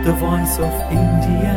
the voice of India.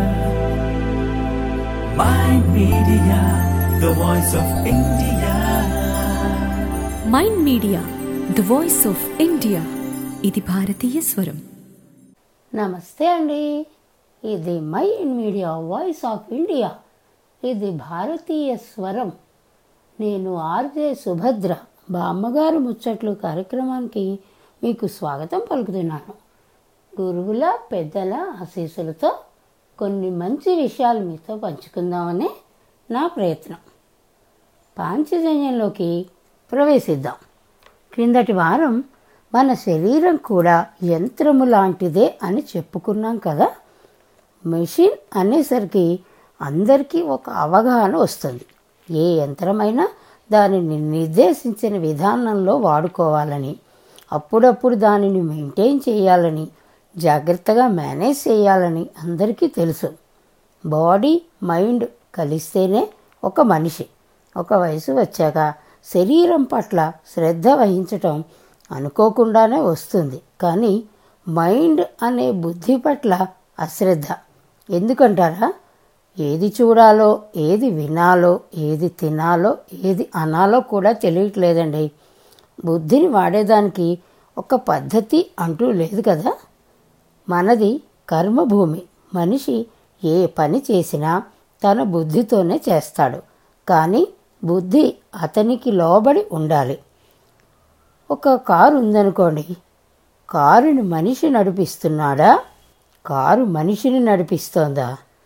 Mind Media, the voice of India. Mind media the voice of India ఇది భారతీయ స్వరం నమస్తే అండి ఇది mind media voice of India ఇది భారతీయ స్వరం నేను ఆర్జే సుభద్ర బామ్మగారు ముచ్చట్లు కార్యక్రమానికి మీకు స్వాగతం పలుకుతున్నాను గురువుల పెద్దల ఆశీస్సులతో కొన్ని మంచి విషయాలు మీతో పంచుకుందామని నా ప్రయత్నం పాంచజన్యంలోకి ప్రవేశిద్దాం క్రిందటి వారం మన శరీరం కూడా యంత్రము లాంటిదే అని చెప్పుకున్నాం కదా మెషిన్ అనేసరికి అందరికీ ఒక అవగాహన వస్తుంది ఏ యంత్రమైనా దానిని నిర్దేశించిన విధానంలో వాడుకోవాలని అప్పుడప్పుడు దానిని మెయింటైన్ చేయాలని జాగ్రత్తగా మేనేజ్ చేయాలని అందరికీ తెలుసు బాడీ మైండ్ కలిస్తేనే ఒక మనిషి ఒక వయసు వచ్చాక శరీరం పట్ల శ్రద్ధ వహించటం అనుకోకుండానే వస్తుంది కానీ మైండ్ అనే బుద్ధి పట్ల అశ్రద్ధ ఎందుకంటారా ఏది చూడాలో ఏది వినాలో ఏది తినాలో ఏది అనాలో కూడా తెలియట్లేదండి బుద్ధిని వాడేదానికి ఒక పద్ధతి అంటూ లేదు కదా మనది కర్మభూమి మనిషి ఏ పని చేసినా తన బుద్ధితోనే చేస్తాడు కానీ బుద్ధి అతనికి లోబడి ఉండాలి ఒక కారు ఉందనుకోండి కారుని మనిషి నడిపిస్తున్నాడా కారు మనిషిని నడిపిస్తోందా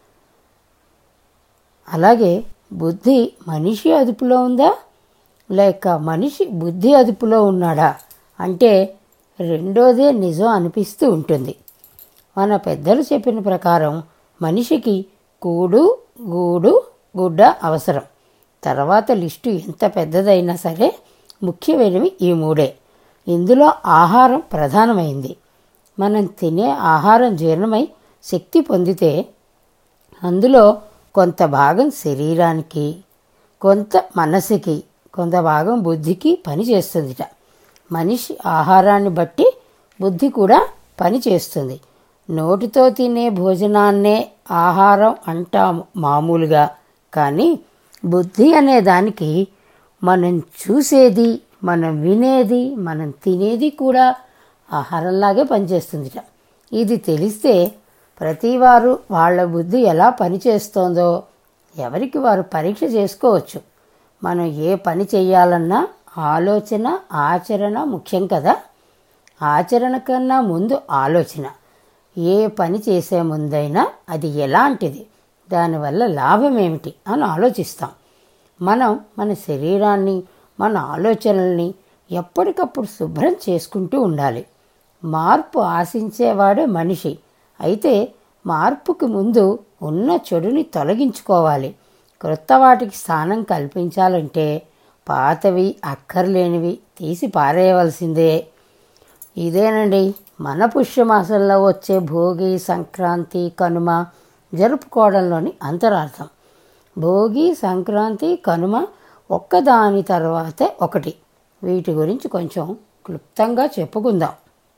అలాగే బుద్ధి మనిషి అదుపులో ఉందా లేక మనిషి బుద్ధి అదుపులో ఉన్నాడా అంటే రెండోదే నిజం అనిపిస్తూ ఉంటుంది మన పెద్దలు చెప్పిన ప్రకారం మనిషికి కూడు గూడు గుడ్డ అవసరం తర్వాత లిస్టు ఎంత పెద్దదైనా సరే ముఖ్యమైనవి ఈ మూడే ఇందులో ఆహారం ప్రధానమైంది మనం తినే ఆహారం జీర్ణమై శక్తి పొందితే అందులో కొంత భాగం శరీరానికి కొంత మనసుకి కొంత భాగం బుద్ధికి పని చేస్తుందిట మనిషి ఆహారాన్ని బట్టి బుద్ధి కూడా పని చేస్తుంది నోటితో తినే భోజనాన్నే ఆహారం అంటాము మామూలుగా కానీ బుద్ధి అనే దానికి మనం చూసేది మనం వినేది మనం తినేది కూడా ఆహారంలాగే పనిచేస్తుందిట ఇది తెలిస్తే ప్రతివారు వాళ్ళ బుద్ధి ఎలా పనిచేస్తోందో ఎవరికి వారు పరీక్ష చేసుకోవచ్చు మనం ఏ పని చేయాలన్నా ఆలోచన ఆచరణ ముఖ్యం కదా ఆచరణ కన్నా ముందు ఆలోచన ఏ పని చేసే ముందైనా అది ఎలాంటిది దానివల్ల లాభం ఏమిటి అని ఆలోచిస్తాం మనం మన శరీరాన్ని మన ఆలోచనల్ని ఎప్పటికప్పుడు శుభ్రం చేసుకుంటూ ఉండాలి మార్పు ఆశించేవాడే మనిషి అయితే మార్పుకి ముందు ఉన్న చెడుని తొలగించుకోవాలి క్రొత్త వాటికి స్థానం కల్పించాలంటే పాతవి అక్కర్లేనివి తీసి పారేయవలసిందే ఇదేనండి మన పుష్యమాసంలో వచ్చే భోగి సంక్రాంతి కనుమ జరుపుకోవడంలోని అంతరార్థం భోగి సంక్రాంతి కనుమ ఒక్కదాని తర్వాతే ఒకటి వీటి గురించి కొంచెం క్లుప్తంగా చెప్పుకుందాం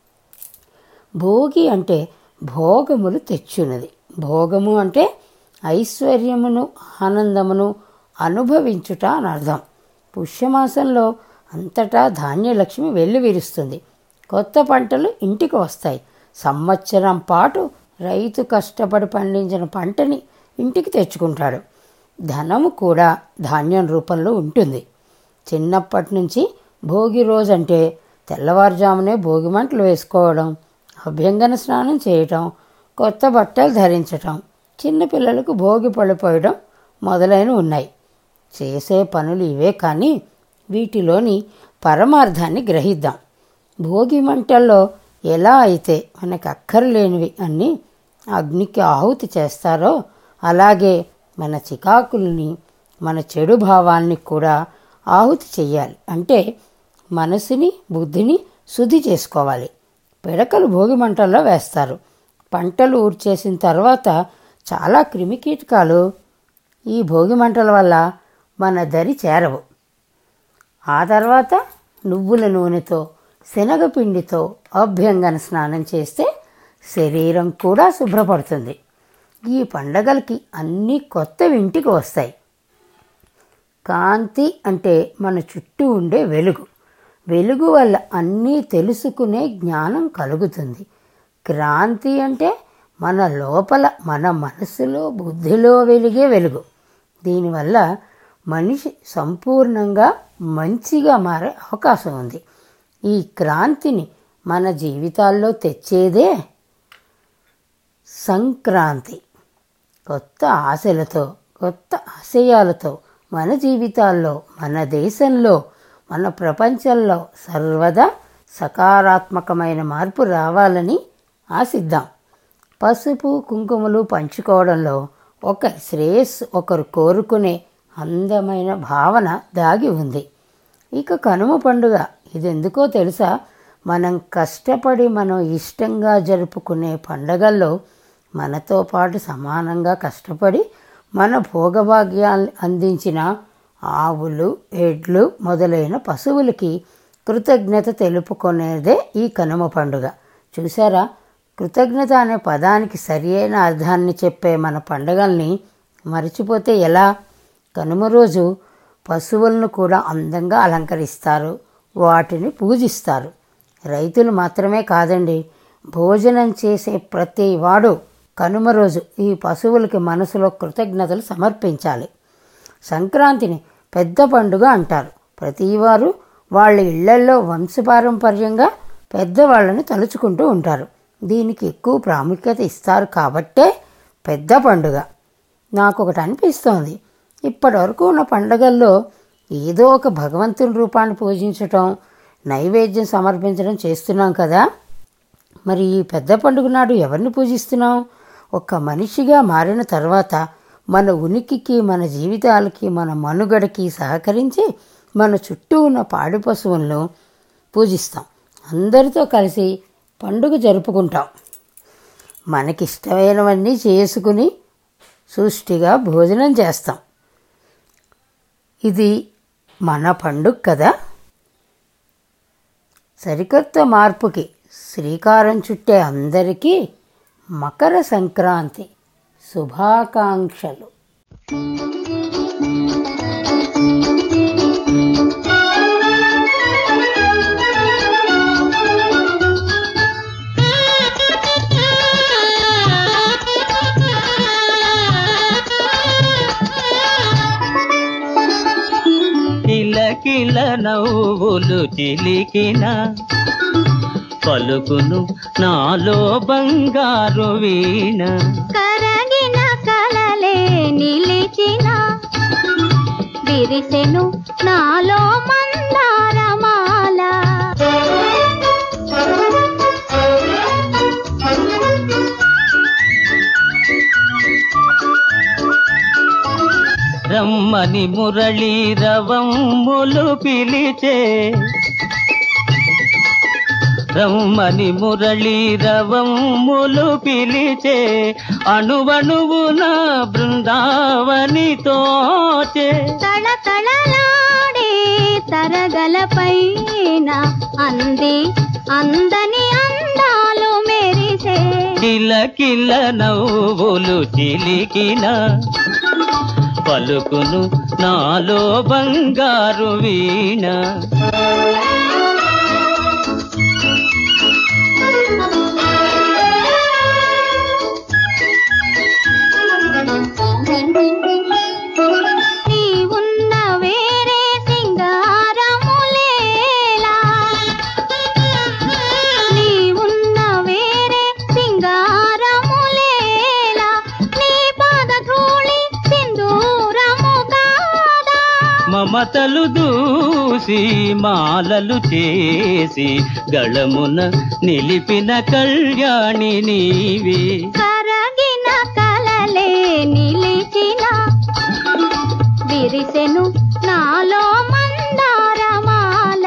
భోగి అంటే భోగములు తెచ్చున్నది భోగము అంటే ఐశ్వర్యమును ఆనందమును అనుభవించుట అని అర్థం పుష్యమాసంలో అంతటా ధాన్యలక్ష్మి వెళ్ళి విరుస్తుంది కొత్త పంటలు ఇంటికి వస్తాయి సంవత్సరం పాటు రైతు కష్టపడి పండించిన పంటని ఇంటికి తెచ్చుకుంటాడు ధనము కూడా ధాన్యం రూపంలో ఉంటుంది చిన్నప్పటి నుంచి భోగి రోజు అంటే తెల్లవారుజామునే భోగి మంటలు వేసుకోవడం అభ్యంగన స్నానం చేయటం కొత్త బట్టలు ధరించటం చిన్నపిల్లలకు భోగి పళ్ళు పోయడం మొదలైనవి ఉన్నాయి చేసే పనులు ఇవే కానీ వీటిలోని పరమార్థాన్ని గ్రహిద్దాం భోగి మంటల్లో ఎలా అయితే మనకు అక్కర్లేనివి అన్నీ అగ్నికి ఆహుతి చేస్తారో అలాగే మన చికాకుల్ని మన చెడు భావాల్ని కూడా ఆహుతి చెయ్యాలి అంటే మనసుని బుద్ధిని శుద్ధి చేసుకోవాలి పిడకలు భోగి మంటల్లో వేస్తారు పంటలు ఊడ్చేసిన తర్వాత చాలా క్రిమికీటకాలు ఈ భోగి మంటల వల్ల మన దరి చేరవు ఆ తర్వాత నువ్వుల నూనెతో శనగపిండితో అభ్యంగన స్నానం చేస్తే శరీరం కూడా శుభ్రపడుతుంది ఈ పండగలకి అన్నీ కొత్తవి ఇంటికి వస్తాయి కాంతి అంటే మన చుట్టూ ఉండే వెలుగు వెలుగు వల్ల అన్నీ తెలుసుకునే జ్ఞానం కలుగుతుంది క్రాంతి అంటే మన లోపల మన మనసులో బుద్ధిలో వెలిగే వెలుగు దీనివల్ల మనిషి సంపూర్ణంగా మంచిగా మారే అవకాశం ఉంది ఈ క్రాంతిని మన జీవితాల్లో తెచ్చేదే సంక్రాంతి కొత్త ఆశలతో కొత్త ఆశయాలతో మన జీవితాల్లో మన దేశంలో మన ప్రపంచంలో సర్వదా సకారాత్మకమైన మార్పు రావాలని ఆశిద్దాం పసుపు కుంకుమలు పంచుకోవడంలో ఒకరి శ్రేయస్సు ఒకరు కోరుకునే అందమైన భావన దాగి ఉంది ఇక కనుమ పండుగ ఇదెందుకో తెలుసా మనం కష్టపడి మనం ఇష్టంగా జరుపుకునే పండగల్లో మనతో పాటు సమానంగా కష్టపడి మన భోగభాగ్యాన్ని అందించిన ఆవులు ఎడ్లు మొదలైన పశువులకి కృతజ్ఞత తెలుపుకునేదే ఈ కనుమ పండుగ చూసారా కృతజ్ఞత అనే పదానికి సరి అయిన అర్థాన్ని చెప్పే మన పండగల్ని మర్చిపోతే ఎలా కనుమ రోజు పశువులను కూడా అందంగా అలంకరిస్తారు వాటిని పూజిస్తారు రైతులు మాత్రమే కాదండి భోజనం చేసే ప్రతి వాడు కనుమ రోజు ఈ పశువులకి మనసులో కృతజ్ఞతలు సమర్పించాలి సంక్రాంతిని పెద్ద పండుగ అంటారు ప్రతివారు వాళ్ళ ఇళ్లల్లో వంశపారంపర్యంగా పెద్దవాళ్ళని తలుచుకుంటూ ఉంటారు దీనికి ఎక్కువ ప్రాముఖ్యత ఇస్తారు కాబట్టే పెద్ద పండుగ నాకు ఒకటి అనిపిస్తోంది ఇప్పటివరకు ఉన్న పండగల్లో ఏదో ఒక భగవంతుని రూపాన్ని పూజించటం నైవేద్యం సమర్పించడం చేస్తున్నాం కదా మరి ఈ పెద్ద పండుగ నాడు ఎవరిని పూజిస్తున్నాం ఒక మనిషిగా మారిన తర్వాత మన ఉనికికి మన జీవితాలకి మన మనుగడకి సహకరించి మన చుట్టూ ఉన్న పాడి పశువులను పూజిస్తాం అందరితో కలిసి పండుగ జరుపుకుంటాం మనకిష్టమైనవన్నీ చేసుకుని సృష్టిగా భోజనం చేస్తాం ఇది మన పండుగ కదా సరికొత్త మార్పుకి శ్రీకారం చుట్టే అందరికీ మకర సంక్రాంతి శుభాకాంక్షలు కిలకిల నవ్వులు చిలికిన పలుకును నాలో బంగారు వీణ కరగిన కలలే నిలిచిన విరిసెను నాలో మందారమాల రమ్మని మురళీ రవమ్ములు పిలిచే రమ్మని మురళీ రవమ్ములు పిలిచే అణువణువున బృందావని తోచే తళతళలాడే తరగల పైన అంది అందని అందాలు మెరిసే కిలకిల నవ్వులు చిలికిన పలుకును నాలో బంగారు వీణ నీ ఉన్న వేరే సింగారములేలా నీ ఉన్న వేరే సింగారములేలా నీ పాదధూళి సింధూరము కాదా మమతలు దూసి మాలలు చేసి గళమున నిలిపిన కళ్యాణి నీవే కరగిన కలలే నిలిచిన విరిసెను నాలో మందారమాల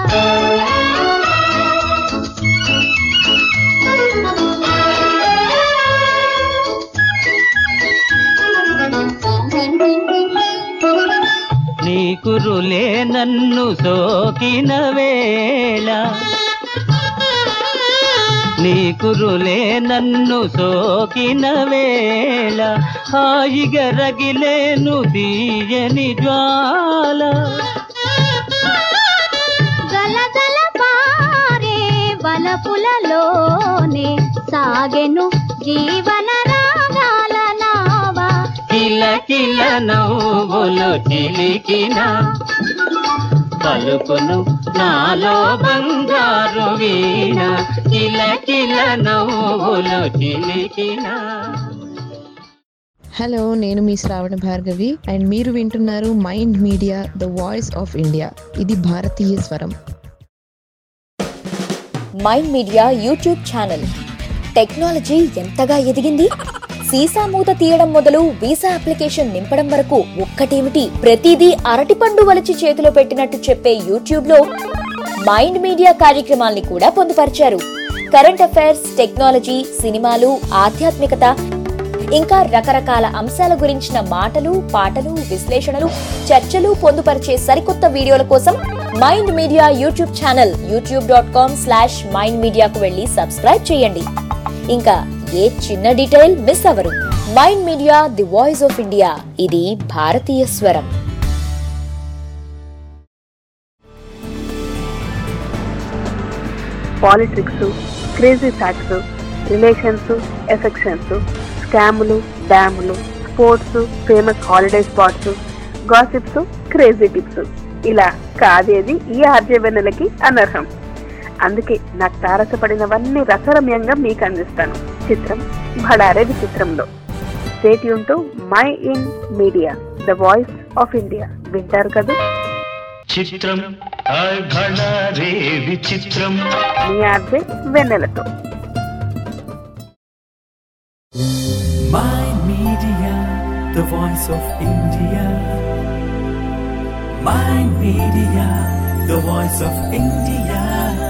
నీ కురులే నన్ను సోకిన వేళ నీ కురులే నన్ను సోకిన వేళ హాయిగా రగిలేను తీయని జ్వాల గలగల పారే వలపులలోనే సాగెను జీవన రాగాల నావా కిల కిల నవ్వులు చిలికిన పలుకును నాలో బంగారు వీణ కిల కిల నవ్వులు చిలికిన హలో నేను మీ శ్రావణ భార్గవి అండ్ మీరు వింటున్నారు mind media the voice of India ఇది భారతీయ స్వరం mind media YouTube channel technology ఎంతగా ఎదిగింది సీసా మూత తీయడం మొదలు వీసా అప్లికేషన్ నింపడం వరకు ఒక్కటేమిటి ప్రతిదీ అరటిపండు వలిచి చేతిలో పెట్టినట్టు చెప్పే యూట్యూబ్ లో మైండ్ మీడియా కార్యక్రమాల్ని కూడా పొందుపరిచారు కరెంట్ అఫైర్స్ టెక్నాలజీ సినిమాలు ఆధ్యాత్మికత ఇంకా రకరకాల అంశాల గురించిన మాటలు పాటలు విశ్లేషణలు చర్చలు పొందుపరిచే సరికొత్త వీడియోల కోసం mind media YouTube channel YouTube dot com slash mind మీడియాకు వెళ్ళి సబ్స్క్రైబ్ చేయండి ఇంకా ఏ చిన్న డీటెయిల్ మిస్ అవ్వరు mind media the voice of India ఇది భారతీయ స్వరం politics crazy facts relations affections స్కాములు డ్యాములు sports famous holiday spots gossips crazy tips ఇలా కాదేది ఈ ఆర్జవెన్నెలకి అనర్హం అందుకే నాకు తారసపడినవన్నీ రసరమ్యంగా మీకు అందిస్తాను చిత్రం భడారే విచిత్రంలో స్టేట్ యూన్ mind media the voice of India వింటారు కదా చిత్రం హాయ్ భళా రే విచిత్రం మీ ఆర్జే వెన్నెలతో My Media, the voice of India. My Media, the voice of India.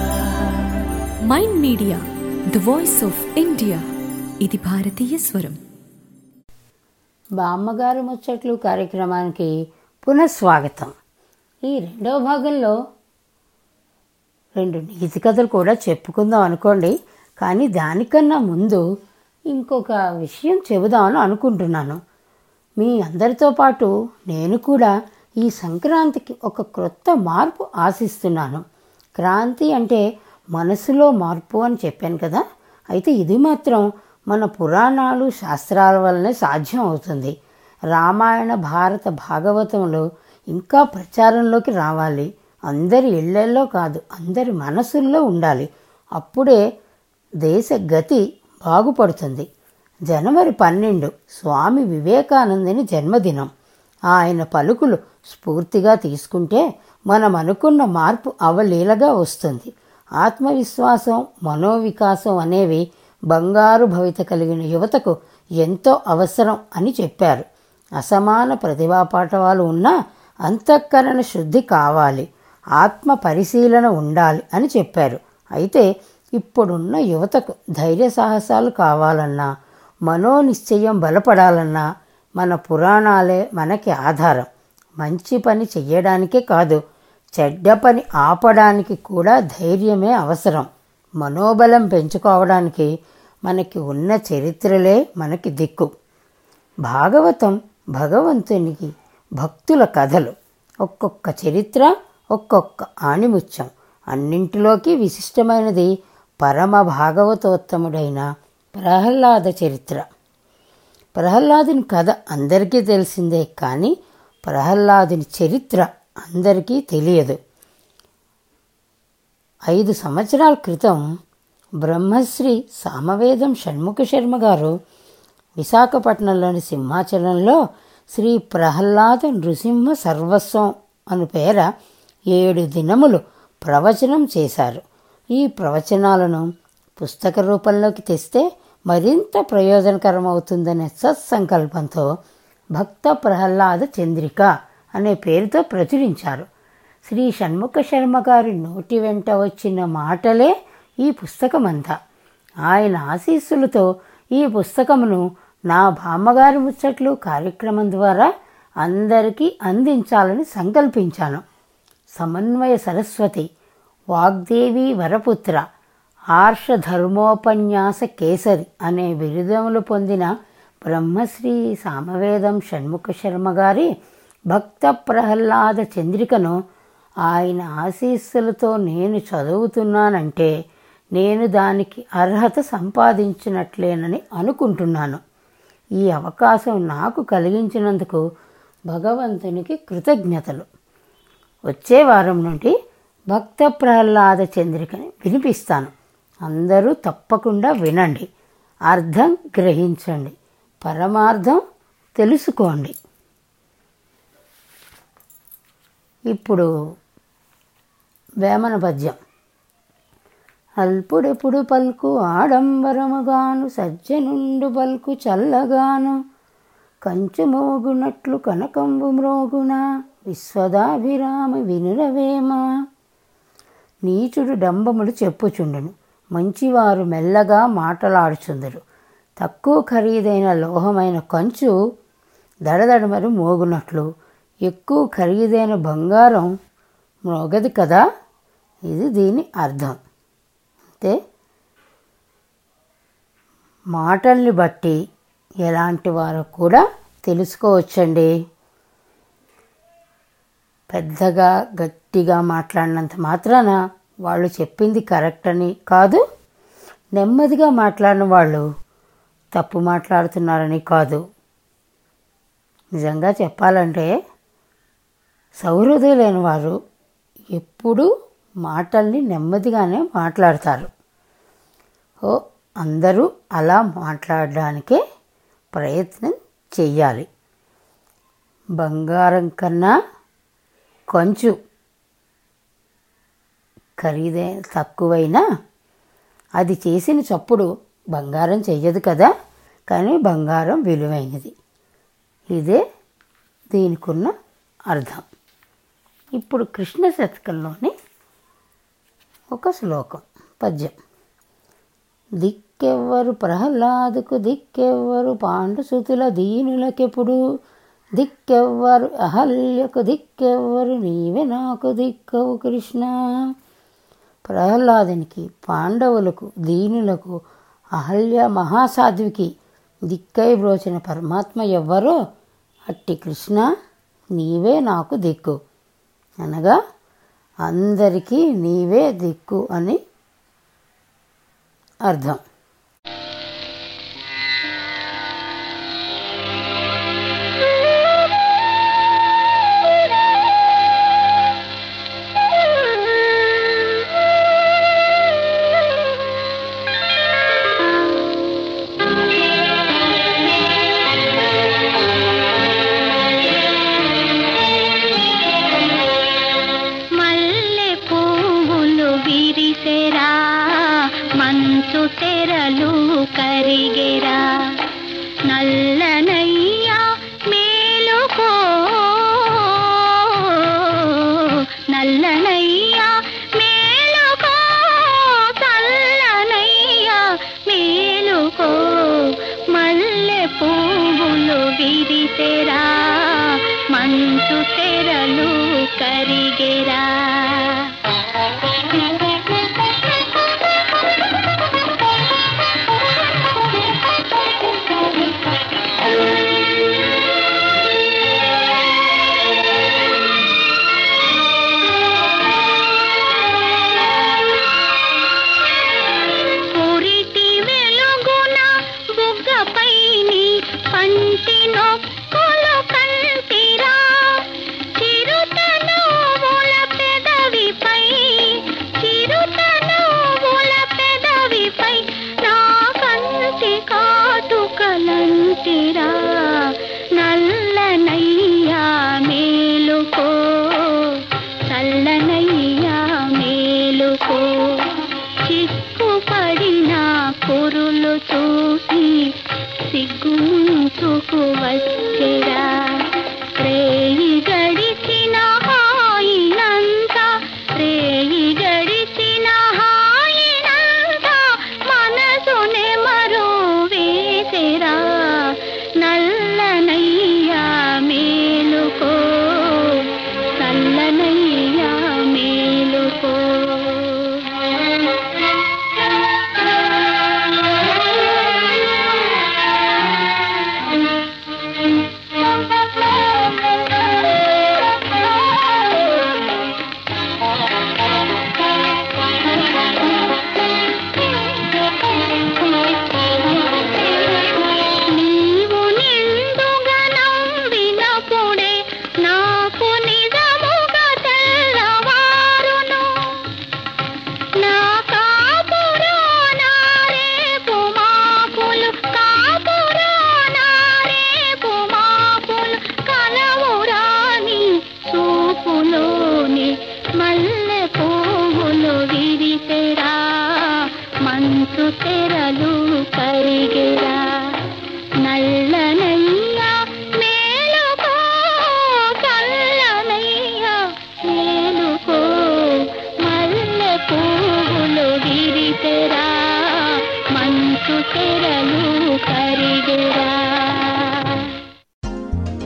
Mind media the voice of India ఇది భారతీయ స్వరం బామ్మగారు ముచ్చట్లు కార్యక్రమానికి పునఃస్వాగతం ఈ రెండవ భాగంలో రెండు నీతి కథలు కూడా చెప్పుకుందాం అనుకోండి కానీ దానికన్నా ముందు ఇంకొక విషయం చెబుదామని అనుకుంటున్నాను మీ అందరితో పాటు నేను కూడా ఈ సంక్రాంతికి ఒక క్రొత్త మార్పు ఆశిస్తున్నాను క్రాంతి అంటే మనసులో మార్పు అని చెప్పాను కదా అయితే ఇది మాత్రం మన పురాణాలు శాస్త్రాల వల్లనే సాధ్యం అవుతుంది రామాయణ భారత భాగవతంలో ఇంకా ప్రచారంలోకి రావాలి అందరి ఇళ్లల్లో కాదు అందరి మనసుల్లో ఉండాలి అప్పుడే దేశ గతి బాగుపడుతుంది జనవరి పన్నెండు స్వామి వివేకానందుని జన్మదినం ఆయన పలుకులు స్ఫూర్తిగా తీసుకుంటే మనం అనుకున్న మార్పు అవలీలగా వస్తుంది ఆత్మవిశ్వాసం మనోవికాసం అనేవి బంగారు భవిత కలిగిన యువతకు ఎంతో అవసరం అని చెప్పారు అసమాన ప్రతిభా పాఠవాలు ఉన్నా అంతఃకరణ శుద్ధి కావాలి ఆత్మ పరిశీలన ఉండాలి అని చెప్పారు అయితే ఇప్పుడున్న యువతకు ధైర్య సాహసాలు కావాలన్నా మనోనిశ్చయం బలపడాలన్నా మన పురాణాలే మనకి ఆధారం మంచి పని చెయ్యడానికే కాదు చెడ్డ పని ఆపడానికి కూడా ధైర్యమే అవసరం మనోబలం పెంచుకోవడానికి మనకి ఉన్న చరిత్రలే మనకి దిక్కు భాగవతం భగవంతునికి భక్తుల కథలు ఒక్కొక్క చరిత్ర ఒక్కొక్క ఆణిముత్యం అన్నింటిలోకి విశిష్టమైనది పరమ భాగవతోత్తముడైన ప్రహ్లాద చరిత్ర ప్రహ్లాదుని కథ అందరికీ తెలిసిందే కానీ ప్రహ్లాదుని చరిత్ర అందరికీ తెలియదు ఐదు సంవత్సరాల క్రితం బ్రహ్మశ్రీ సామవేదం షణ్ముఖ శర్మ గారు విశాఖపట్నంలోని సింహాచలంలో శ్రీ ప్రహ్లాద నృసింహ సర్వస్వం అను పేర ఏడు దినములు ప్రవచనం చేశారు ఈ ప్రవచనాలను పుస్తక రూపంలోకి తెస్తే మరింత ప్రయోజనకరమవుతుందనే సత్సంకల్పంతో భక్త ప్రహ్లాద చంద్రిక అనే పేరుతో ప్రచురించారు శ్రీ షణ్ముఖ శర్మ గారి నోటి వెంట వచ్చిన మాటలే ఈ పుస్తకమంతా ఆయన ఆశీస్సులతో ఈ పుస్తకమును నా బామ్మగారి ముచ్చట్లు కార్యక్రమం ద్వారా అందరికీ అందించాలని సంకల్పించాను సమన్వయ సరస్వతి వాగ్దేవి వరపుత్ర ఆర్షధర్మోపన్యాస కేసరి అనే బిరుదములు పొందిన బ్రహ్మశ్రీ సామవేదం షణ్ముఖ శర్మ గారి భక్త ప్రహ్లాద చంద్రికను ఆయన ఆశీస్సులతో నేను చదువుతున్నానంటే నేను దానికి అర్హత సంపాదించినట్లేనని అనుకుంటున్నాను ఈ అవకాశం నాకు కలిగించినందుకు భగవంతునికి కృతజ్ఞతలు వచ్చే వారం నుండి భక్త ప్రహ్లాద చంద్రికని వినిపిస్తాను అందరూ తప్పకుండా వినండి అర్థం గ్రహించండి పరమార్థం తెలుసుకోండి ఇప్పుడు వేమన పద్యం అల్పుడెప్పుడు పల్కు ఆడంబరముగాను సజ్జనుండు పల్కు చల్లగాను కంచు మోగునట్లు కనకంబు మ్రోగున విశ్వదాభిరామ వినురవేమ నీచుడు డంబముడు చెప్పుచుండును మంచివారు మెల్లగా మాటలాడుచుందరు తక్కువ ఖరీదైన లోహమైన కంచు దడదడమరు మోగునట్లు ఎక్కువ ఖరీదైన బంగారం మ్రోగదు కదా ఇది దీని అర్థం అంటే మాటల్ని బట్టి ఎలాంటి వారో కూడా తెలుసుకోవచ్చండి పెద్దగా గట్టిగా మాట్లాడినంత మాత్రాన వాళ్ళు చెప్పింది కరెక్ట్ అని కాదు నెమ్మదిగా మాట్లాడిన వాళ్ళు తప్పు మాట్లాడుతున్నారని కాదు నిజంగా చెప్పాలంటే సౌహృదయులైన వారు ఎప్పుడూ మాటల్ని నెమ్మదిగానే మాట్లాడతారు ఓ అందరూ అలా మాట్లాడడానికే ప్రయత్నం చెయ్యాలి బంగారం కన్నా కొంచెం ఖరీదైన తక్కువైనా అది చేసిన చప్పుడు బంగారం చెయ్యదు కదా కానీ బంగారం విలువైనది ఇదే దీనికున్న అర్థం ఇప్పుడు కృష్ణ శతకంలోని ఒక శ్లోకం పద్యం దిక్కెవ్వరు ప్రహ్లాదుకు దిక్కెవ్వరు పాండుసుతుల దీనులకెప్పుడు దిక్కెవ్వరు అహల్యకు దిక్కెవ్వరు నీవే నాకు దిక్కవు కృష్ణ ప్రహ్లాదునికి పాండవులకు దీనులకు అహల్య మహాసాధ్వికి దిక్కై బ్రోచిన పరమాత్మ ఎవ్వరో అట్టి కృష్ణ నీవే నాకు దిక్కు అనగా అందరికీ నీవే దిక్కు అని అర్థం మల్లె పువ్వులు విరిసెరా మంచు తెరలు కరిగెరా నల్లనయ్యా మేలుకో నల్లనయ్యా మేలుకో చల్లనయ్యా మేలుకో మల్లె పువ్వులు విరిసెరా మంచు తెరలు కరిగెరా పురిటి వెలుగున బుగ్గపైని పంటి నొక్కులు కంటిరా చిరుతనువుల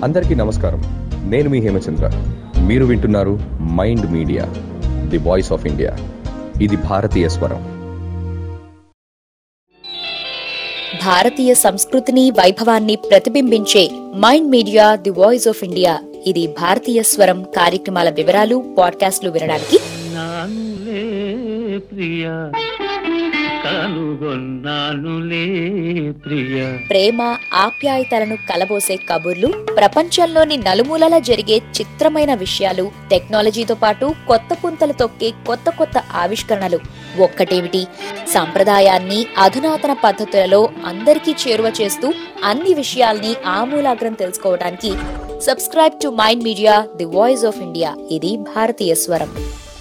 అందరికీ నమస్కారం నేను మీ హేమచంద్ర మీరు వింటున్నారు mind media the voice of India ఇది భారతీయ స్వరం భారతీయ సంస్కృతిని వైభవాన్ని ప్రతిబింబించే mind media the voice of India ఇది భారతీయ స్వరం కార్యక్రమాల వివరాలు పాడ్కాస్ట్లు వినడానికి నానులే ప్రియ కనుగొన్నానులే ప్రియ ప్రేమ ఆప్యాయతలను కలబోసే కబుర్లు ప్రపంచంలోని నలుమూలలా జరిగే చిత్రమైన విషయాలు టెక్నాలజీతో పాటు కొత్త పుంతలు తొక్కే కొత్త కొత్త ఆవిష్కరణలు ఒక్కటేమిటి సంప్రదాయాన్ని అధునాతన పద్ధతులలో అందరికీ చేరువ చేస్తూ అన్ని విషయాల్ని ఆమూలాగ్రం తెలుసుకోవడానికి subscribe to mind media the voice of India ఇది భారతీయ స్వరం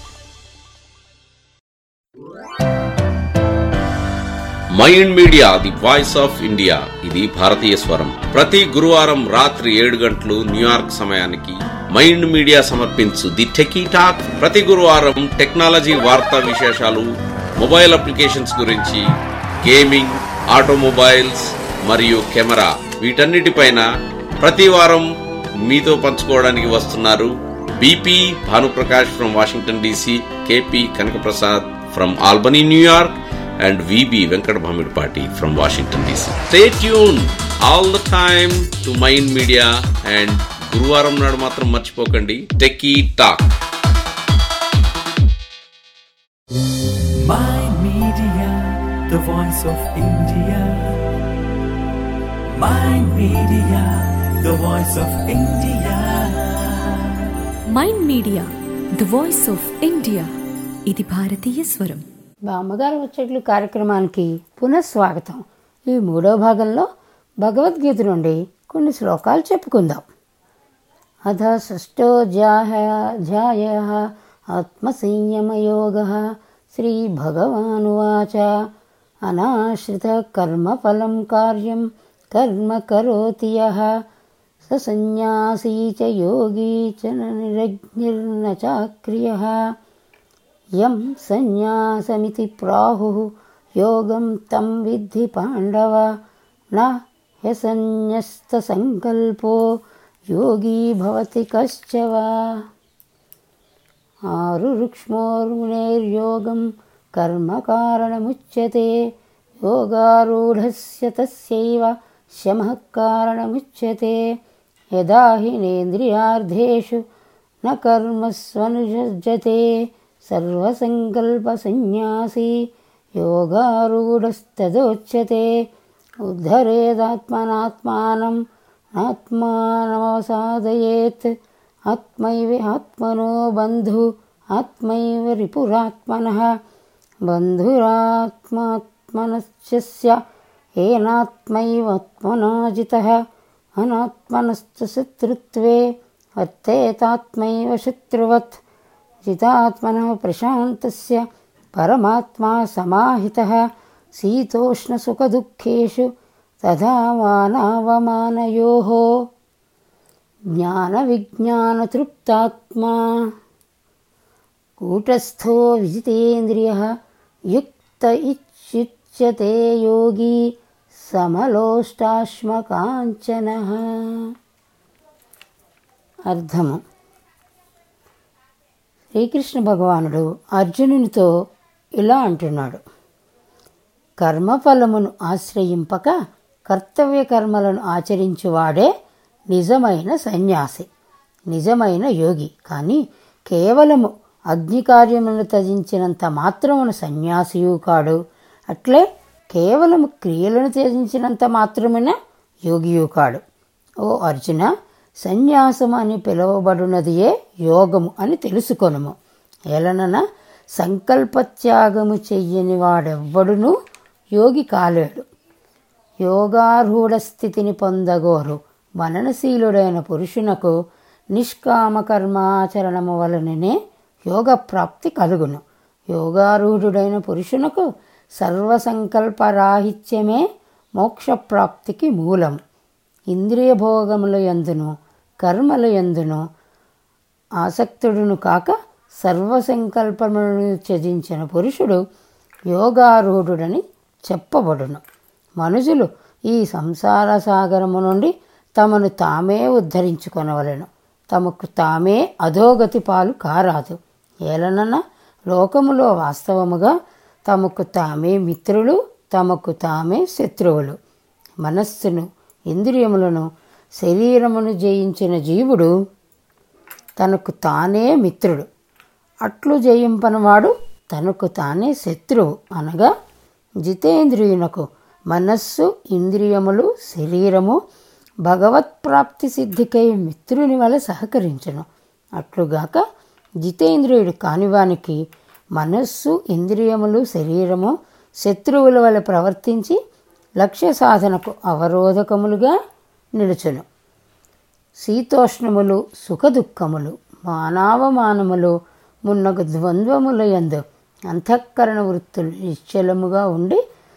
mind media the voice of India ఇది భారతీయ స్వరం ప్రతి గురువారం రాత్రి ఏడు గంటలు న్యూయార్క్ సమయానికి మైండ్ మీడియా సమర్పించు ది టెకీ టాక్ ప్రతి గురువారం టెక్నాలజీ వార్తా విశేషాలు మొబైల్ అప్లికేషన్స్ గురించి గేమింగ్ ఆటోమొబైల్స్ మరియు కెమెరా వీటన్నిటిపైన ప్రతి వారం మీతో పంచుకోవడానికి వస్తున్నారు BP Bhanuprakash from Washington DC KP Kanakaprasad from Albany New York and VB Venkat Bhamidpati from Washington DC. Stay tuned all the time to Mind Media and గురువారం నాడు మాత్రం మర్చిపోకండి techie talk Mind Media, the voice of India. Mind Media, the voice of India. Mind media the voice of India ఇది భారతీయ స్వరం బామ్మగారు వచ్చేట్లు కార్యక్రమానికి పునఃస్వాగతం ఈ మూడో భాగంలో భగవద్గీత నుండి కొన్ని శ్లోకాలు చెప్పుకుందాం అధ షష్టోధ్యాయ ఆత్మసంయమయోగ శ్రీభగవానువాచ అనాశ్రిత కర్మఫలం కార్యం కర్మ కరోతి యః స సన్యాసీ చ యోగీ చ న నిరగ్నిర్న చాక్రియः యం సన్యాసమితి ప్రాహు యోగం తం విద్ధి పాండవ నా హ్యసన్యస్తసంకల్పో యోగీ భవతి కశ్చవా ఆరురుక్ష్మోర్మునేర్యోగం కర్మకారణముచ్యతే యోగారూఢస్య తస్యైవ శమః కారణముచ్యతే యదా హినేంద్రియార్థేషు న కర్మస్వనుజజ్యతే సర్వసంకల్పసన్యాసీ యోగారూఢస్తదోచ్యతే ఉద్ధరేదాత్మనాత్మానం ఆత్మానమవసాదయేత్ ఆత్మైవ ఆత్మనో బంధు ఆత్మైవ రిపురాత్మనః బంధురాత్మాత్మనస్య ఏనాత్మైవాత్మనా జితः అనాత్మనస్తు శత్రుత్వే వర్తేతాత్మైవ శత్రువత్ जितात्मनः प्रशान्तस्य परमात्मा समाहितः शीतोष्णसुखदुःखेषु तथा मानावमानयोः ज्ञानविज्ञानतृप्तात्मा कूटस्थो विजितेन्द्रियः युक्त इत्युच्यते योगी समलोष्टाश्मकाञ्चनः అర్థము శ్రీకృష్ణ భగవానుడు అర్జునునితో ఇలా అంటున్నాడు కర్మఫలమును ఆశ్రయింపక కర్తవ్య కర్మలను ఆచరించువాడే నిజమైన సన్యాసి నిజమైన యోగి కానీ కేవలము అగ్నికార్యములను త్యజించినంత మాత్రమున సన్యాసియు కాడు అట్లే కేవలము క్రియలను త్యజించినంత మాత్రమున యోగియు కాడు ఓ అర్జున సన్యాసం అని పిలువబడినదియే యోగము అని తెలుసుకొనుము ఎలనన సంకల్పత్యాగము చెయ్యని వాడెవ్వడును యోగి కాలేడు యోగారూఢ స్థితిని పొందగోరు మననశీలుడైన పురుషునకు నిష్కామ కర్మాచరణము వలననే యోగ ప్రాప్తి కలుగును యోగారూఢుడైన పురుషునకు సర్వసంకల్పరాహిత్యమే మోక్షప్రాప్తికి మూలం ఇంద్రియ భోగముల యందును కర్మల యందును ఆసక్తుడును కాక సర్వసంకల్పములను త్యజించిన పురుషుడు యోగారూఢుడని చెప్పబడును మనుషులు ఈ సంసార సాగరము నుండి తమను తామే ఉద్ధరించుకొనవలెను తమకు తామే అధోగతి పాలు కారాదు ఏలనన లోకములో వాస్తవముగా తమకు తామే మిత్రులు తమకు తామే శత్రువులు మనస్సును ఇంద్రియములను శరీరమును జయించిన జీవుడు తనకు తానే మిత్రుడు అట్లు జయింపనవాడు తనకు తానే శత్రువు అనగా జితేంద్రియునకు మనస్సు ఇంద్రియములు శరీరము భగవత్ ప్రాప్తి సిద్ధికై మిత్రుని వల్ల సహకరించును అట్లుగాక జితేంద్రియుడు కానివానికి మనస్సు ఇంద్రియములు శరీరము శత్రువుల వల్ల ప్రవర్తించి లక్ష్య సాధనకు అవరోధకములుగా నిలుచును శీతోష్ణములు సుఖదుఖములు మానవమానములు మున్నగు ద్వంద్వముల యందు అంతఃకరణ వృత్తులు నిశ్చలముగా ఉండి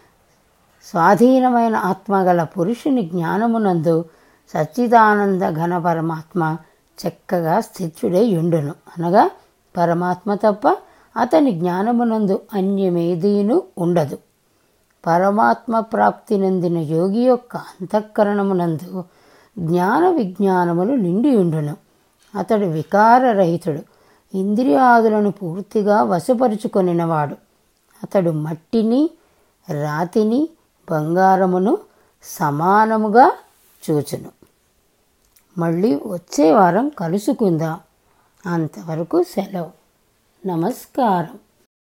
స్వాధీనమైన ఆత్మగల పురుషుని జ్ఞానమునందు సచ్చిదానంద ఘన పరమాత్మ చక్కగా స్థితుడై ఉండును అనగా పరమాత్మ తప్ప అతని జ్ఞానమునందు అన్యమేదీను ఉండదు పరమాత్మ ప్రాప్తి నందిన యోగి యొక్క అంతఃకరణమునందు జ్ఞాన విజ్ఞానములు నిండి ఉండును అతడు వికారరహితుడు ఇంద్రియాదులను పూర్తిగా వశపరుచుకొనినవాడు అతడు మట్టిని రాతిని బంగారమును సమానముగా చూచును మళ్ళీ వచ్చే వారం కలుసుకుందాం అంతవరకు సెలవు నమస్కారం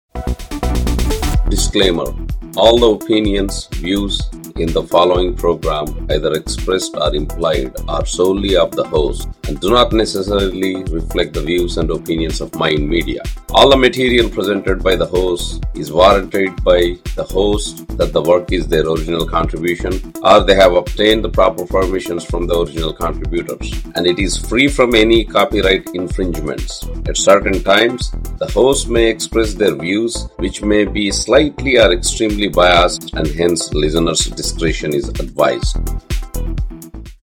Disclaimer All the opinions, views in the following program, either expressed or implied, are solely of the host and do not necessarily reflect the views and opinions of Mind Media. All the material presented by the host is warranted by the host that the work is their original contribution or they have obtained the proper permissions from the original contributors and it is free from any copyright infringements. At certain times, the host may express their views which may be slightly or extremely biased and hence listeners' discretion is advised.